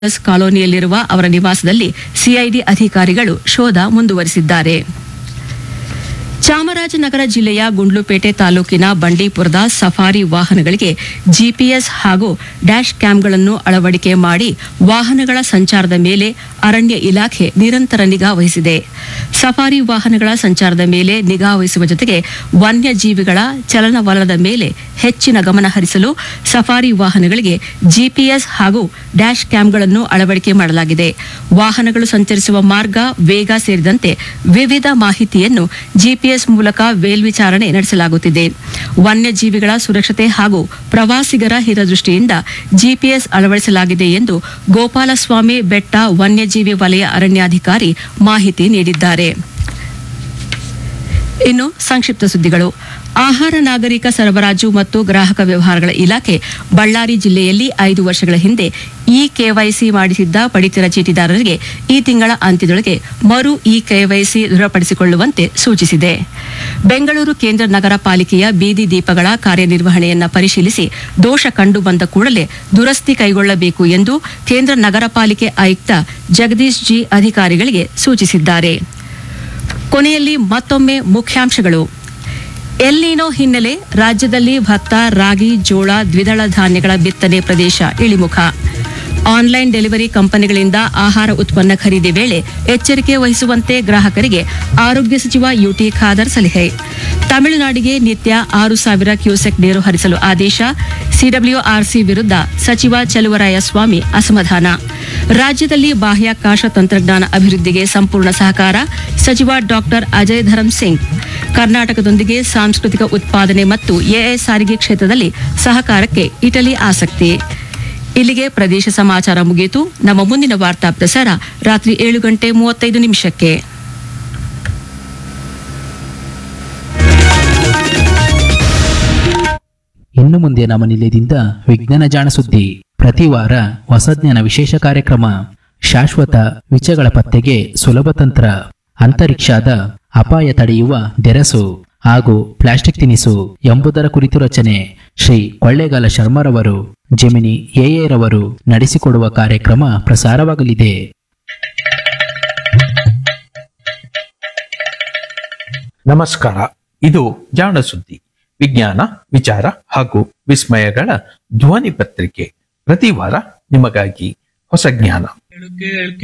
ಕಾಲೋನಿಯಲ್ಲಿರುವ ಅವರ ನಿವಾಸದಲ್ಲಿ ಸಿಐಡಿ ಅಧಿಕಾರಿಗಳು ಶೋಧ ಮುಂದುವರಿಸಿದ್ದಾರೆ ಚಾಮರಾಜನಗರ ಜಿಲ್ಲೆಯ ಗುಂಡ್ಲುಪೇಟೆ ತಾಲೂಕಿನ ಬಂಡೀಪುರದ ಸಫಾರಿ ವಾಹನಗಳಿಗೆ ಜಿಪಿಎಸ್ ಹಾಗೂ ಡ್ಯಾಶ್ ಕ್ಯಾಮ್ಗಳನ್ನು ಅಳವಡಿಕೆ ಮಾಡಿ ವಾಹನಗಳ ಸಂಚಾರದ ಮೇಲೆ ಅರಣ್ಯ ಇಲಾಖೆ ನಿರಂತರ ನಿಗಾ ವಹಿಸಿದೆ ಸಫಾರಿ ವಾಹನಗಳ ಸಂಚಾರದ ಮೇಲೆ ನಿಗಾ ವಹಿಸುವ ಜೊತೆಗೆ ವನ್ಯಜೀವಿಗಳ ಚಲನವಲನದ ಮೇಲೆ ಹೆಚ್ಚಿನ ಗಮನ ಹರಿಸಲು ಸಫಾರಿ ವಾಹನಗಳಿಗೆ ಜಿಪಿಎಸ್ ಹಾಗೂ ಡ್ಯಾಶ್ ಕ್ಯಾಮ್ಗಳನ್ನು ಅಳವಡಿಕೆ ಮಾಡಲಾಗಿದೆ ವಾಹನಗಳು ಸಂಚರಿಸುವ ಮಾರ್ಗ ವೇಗ ಸೇರಿದಂತೆ ವಿವಿಧ ಮಾಹಿತಿಯನ್ನು ಜಿಪಿಎಸ್ ಮೂಲಕ ಮೇಲ್ವಿಚಾರಣೆ ನಡೆಸಲಾಗುತ್ತಿದೆ ವನ್ಯಜೀವಿಗಳ ಸುರಕ್ಷತೆ ಹಾಗೂ ಪ್ರವಾಸಿಗರ ಹಿತದೃಷ್ಟಿಯಿಂದ ಜಿಪಿಎಸ್ ಅಳವಡಿಸಲಾಗಿದೆ ಎಂದು ಗೋಪಾಲಸ್ವಾಮಿ ಬೆಟ್ಟ ವನ್ಯಜೀವಿ ವಲಯ ಅರಣ್ಯಾಧಿಕಾರಿ ಮಾಹಿತಿ ನೀಡಿದ್ದಾರೆ ಇನ್ನು ಸಂಕ್ಷಿಪ್ತ ಸುದ್ದಿಗಳು ಆಹಾರ ನಾಗರಿಕ ಸರಬರಾಜು ಮತ್ತು ಗ್ರಾಹಕ ವ್ಯವಹಾರಗಳ ಇಲಾಖೆ ಬಳ್ಳಾರಿ ಜಿಲ್ಲೆಯಲ್ಲಿ ಐದು ವರ್ಷಗಳ ಹಿಂದೆ ಇ ಕೆವೈಸಿ ಮಾಡಿಸಿದ್ದ ಪಡಿತರ ಚೀಟಿದಾರರಿಗೆ ಈ ತಿಂಗಳ ಅಂತ್ಯದೊಳಗೆ ಮರು ಇ ಕೆವೈಸಿ ದೃಢಪಡಿಸಿಕೊಳ್ಳುವಂತೆ ಸೂಚಿಸಿದೆ ಬೆಂಗಳೂರು ಕೇಂದ್ರ ನಗರ ಪಾಲಿಕೆಯ ಬೀದಿ ದೀಪಗಳ ಕಾರ್ಯನಿರ್ವಹಣೆಯನ್ನು ಪರಿಶೀಲಿಸಿ ದೋಷ ಕಂಡು ಬಂದ ಕೂಡಲೇ ದುರಸ್ತಿ ಕೈಗೊಳ್ಳಬೇಕು ಎಂದು ಕೇಂದ್ರ ನಗರ ಪಾಲಿಕೆ ಆಯುಕ್ತ ಜಗದೀಶ್ ಜಿ ಅಧಿಕಾರಿಗಳಿಗೆ ಸೂಚಿಸಿದ್ದಾರೆ ಕೊನೆಯಲ್ಲಿ ಮತ್ತೊಮ್ಮೆ ಮುಖ್ಯಾಂಶಗಳು ಎಲ್ನಿನೋ ಹಿನ್ನೆಲೆ ರಾಜ್ಯದಲ್ಲಿ ಭತ್ತ ರಾಗಿ ಜೋಳ ದ್ವಿದಳ ಧಾನ್ಯಗಳ ಬಿತ್ತನೆ ಪ್ರದೇಶ ಇಳಿಮುಖ ಆನ್ಲೈನ್ ಡೆಲಿವರಿ ಕಂಪನಿಗಳಿಂದ ಆಹಾರ ಉತ್ಪನ್ನ ಖರೀದಿ ವೇಳೆ ಎಚ್ಚರಿಕೆ ವಹಿಸುವಂತೆ ಗ್ರಾಹಕರಿಗೆ ಆರೋಗ್ಯ ಸಚಿವ ಯುಟಿ ಖಾದರ್ ಸಲಹೆ ತಮಿಳುನಾಡಿಗೆ ನಿತ್ಯ ಆರು ಸಾವಿರ ಕ್ಯೂಸೆಕ್ ನೀರು ಹರಿಸಲು ಆದೇಶ ಸಿಡಬ್ಲ್ಯೂಆರ್ಸಿ ವಿರುದ್ಧ ಸಚಿವ ಚಲುವರಾಯಸ್ವಾಮಿ ಅಸಮಾಧಾನ ರಾಜ್ಯದಲ್ಲಿ ಬಾಹ್ಯಾಕಾಶ ತಂತ್ರಜ್ಞಾನ ಅಭಿವೃದ್ಧಿಗೆ ಸಂಪೂರ್ಣ ಸಹಕಾರ ಸಚಿವ ಡಾಕ್ಟರ್ ಅಜಯ್ ಧರಂ ಸಿಂಗ್ ಕರ್ನಾಟಕದೊಂದಿಗೆ ಸಾಂಸ್ಕೃತಿಕ ಉತ್ಪಾದನೆ ಮತ್ತು ಎಐ ಸಾರಿಗೆ ಕ್ಷೇತ್ರದಲ್ಲಿ ಸಹಕಾರಕ್ಕೆ ಇಟಲಿ ಆಸಕ್ತಿ ಇಲ್ಲಿಗೆ ಪ್ರದೇಶ ಸಮಾಚಾರ ಮುಗಿಯಿತು ನಮ್ಮ ಮುಂದಿನ ವಾರ್ತಾ ಪ್ರಸಾರ ರಾತ್ರಿ ಏಳು ಗಂಟೆ ಮೂವತ್ತೈದು ನಿಮಿಷಕ್ಕೆ ಇನ್ನು ಮುಂದೆ ನಮ್ಮ ನಿಲಯದಿಂದ ವಿಜ್ಞಾನ ಜಾಣ ಸುದ್ದಿ ಪ್ರತಿ ವಾರ ಹೊಸ ಜ್ಞಾನ ವಿಶೇಷ ಕಾರ್ಯಕ್ರಮ ಶಾಶ್ವತ ವಿಚಗಳ ಪತ್ತೆಗೆ ಸುಲಭ ತಂತ್ರ ಅಂತರಿಕ್ಷದ ಅಪಾಯ ತಡೆಯುವ ದೆರಸು ಹಾಗೂ ಪ್ಲಾಸ್ಟಿಕ್ ತಿನಿಸು ಎಂಬುದರ ಕುರಿತು ರಚನೆ ಶ್ರೀ ಕೊಳ್ಳೇಗಾಲ ಶರ್ಮರವರು ಜೆಮಿನಿ ಎಎ ರವರು ನಡೆಸಿಕೊಡುವ ಕಾರ್ಯಕ್ರಮ ಪ್ರಸಾರವಾಗಲಿದೆ ನಮಸ್ಕಾರ ಇದು ಜಾಣ ಸುದ್ದಿ ವಿಜ್ಞಾನ ವಿಚಾರ ಹಾಗೂ ವಿಸ್ಮಯಗಳ ಧ್ವನಿ ಪತ್ರಿಕೆ ಪ್ರತಿ ವಾರ ನಿಮಗಾಗಿ ಹೊಸ ಜ್ಞಾನ